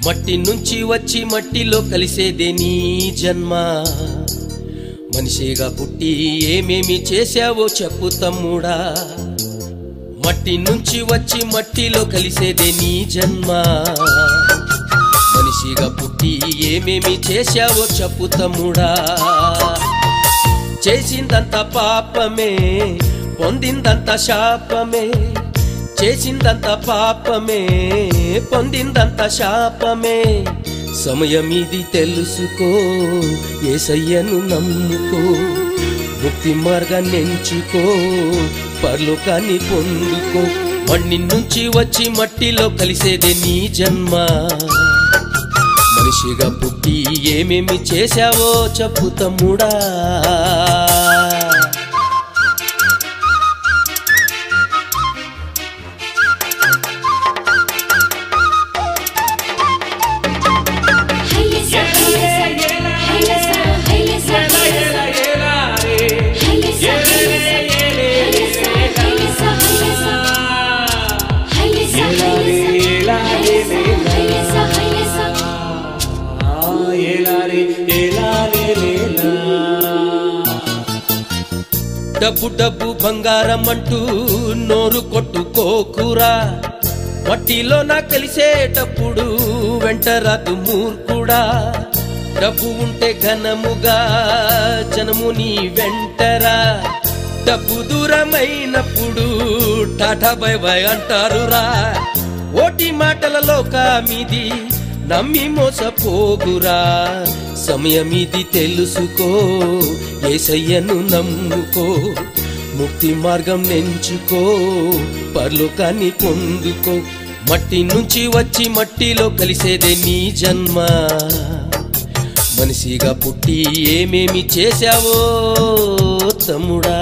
మట్టి నుంచి వచ్చి మట్టిలో కలిసేదే నీ జన్మ మనిషిగా పుట్టి ఏమేమి చేశావో చెప్పు తమ్ముడా మట్టి నుంచి వచ్చి మట్టిలో కలిసేదే నీ జన్మ మనిషిగా పుట్టి ఏమేమి చేశావో చెప్పు తమ్ముడా చేసిందంత పాపమే పొందిందంత శాపమే చేసిందంత పాపమే పొందిందంత శాపమే సమయం ఇది తెలుసుకో ఏసయ్యను నమ్ముకో ముక్తి మార్గాన్ని ఎంచుకో పర్లోకాన్ని పొందుకో మಣ್ಣి నుంచి వచ్చి మట్టిలో కలిసేదే నీ జన్మ మనిషిగా పుట్టి ఏమేమి చేశావో చెప్పు తమ్ముడా హైలెసా హైలెసా హైలెసా హైలెసా హైలెసా హైలెసా హైలెసా హైలెసా హైలెసా హైలెసా హైలెసా డబ్బు డబ్బు బంగారం అంటూ నోరు కొట్టుకోకురా మట్టిలో నా కలిసేటప్పుడు వెంటరాదు మూర్ఖుడా డబ్బు ఉంటే ఘనముగా జనము నీ వెంటరా డబ్బు దూరమైనప్పుడు టాటా బై బై అంటారురా ఓటి మాటలలో కామిది నమ్మి మోసపోగురా సమయం ఇది తెలుసుకో ఏసయ్యను నమ్ముకో ముక్తి మార్గం నెంచుకో పర్లోకాన్ని పొందుకో మట్టి నుంచి వచ్చి మట్టిలో కలిసేదే నీ జన్మ మనిషిగా పుట్టి ఏమేమి చేశావో తమ్ముడా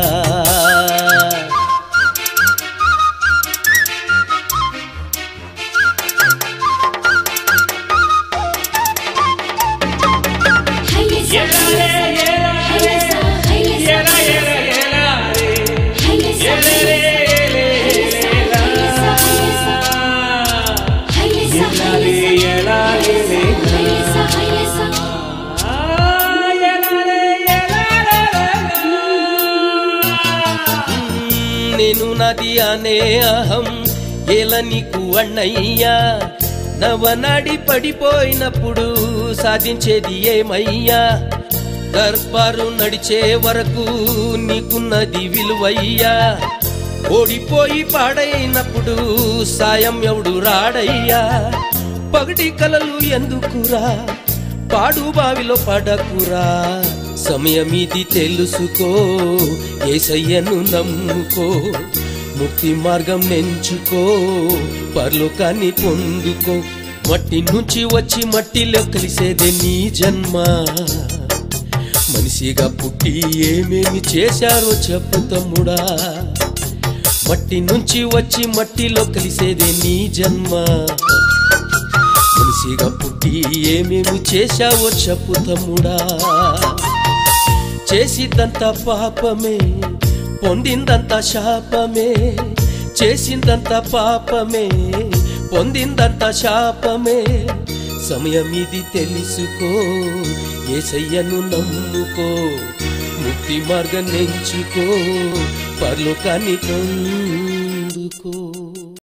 హైలెసా హైలెసా హైలెసా హైలెసా హైలెసా హైలెసా హైలెసా నేను నది అనే అహం ఏల నీకు అన్నయ్యా నవనాడి పడిపోయినప్పుడు సాధించేది ఏమయ్యా దర్బారు నడిచే వరకు నీకున్నది విలువయ్యా ఓడిపోయి పాడైనప్పుడు సాయం ఎవడు రాడయ్యా పగటి కలలు ఎందుకురా పాడు బావిలో పడకురా సమయం ఇది తెలుసుకో ఏసయ్యను నమ్ముకో ముక్తి మార్గం ఎంచుకో పర్లోకాన్ని పొందుకో మట్టి నుంచి వచ్చి మట్టిలో కలిసేదే నీ జన్మ మనిషిగా పుట్టి ఏమేమి చేశారో చెప్పు తమ్ముడా మట్టి నుంచి వచ్చి మట్టిలో కలిసేదే నీ జన్మ మనిషిగా పుట్టి ఏమేమి చేశావో చెప్పు తమ్ముడా చేసిందంత పాపమే పొందిందంత శాపమే చేసిందంత పాపమే పొందిందంత శాపమే సమయం ఇది తెలుసుకో ఏసయ్యను నమ్ముకో ముక్తి మార్గం ఎంచుకో పర్లోకాన్ని పొందుకో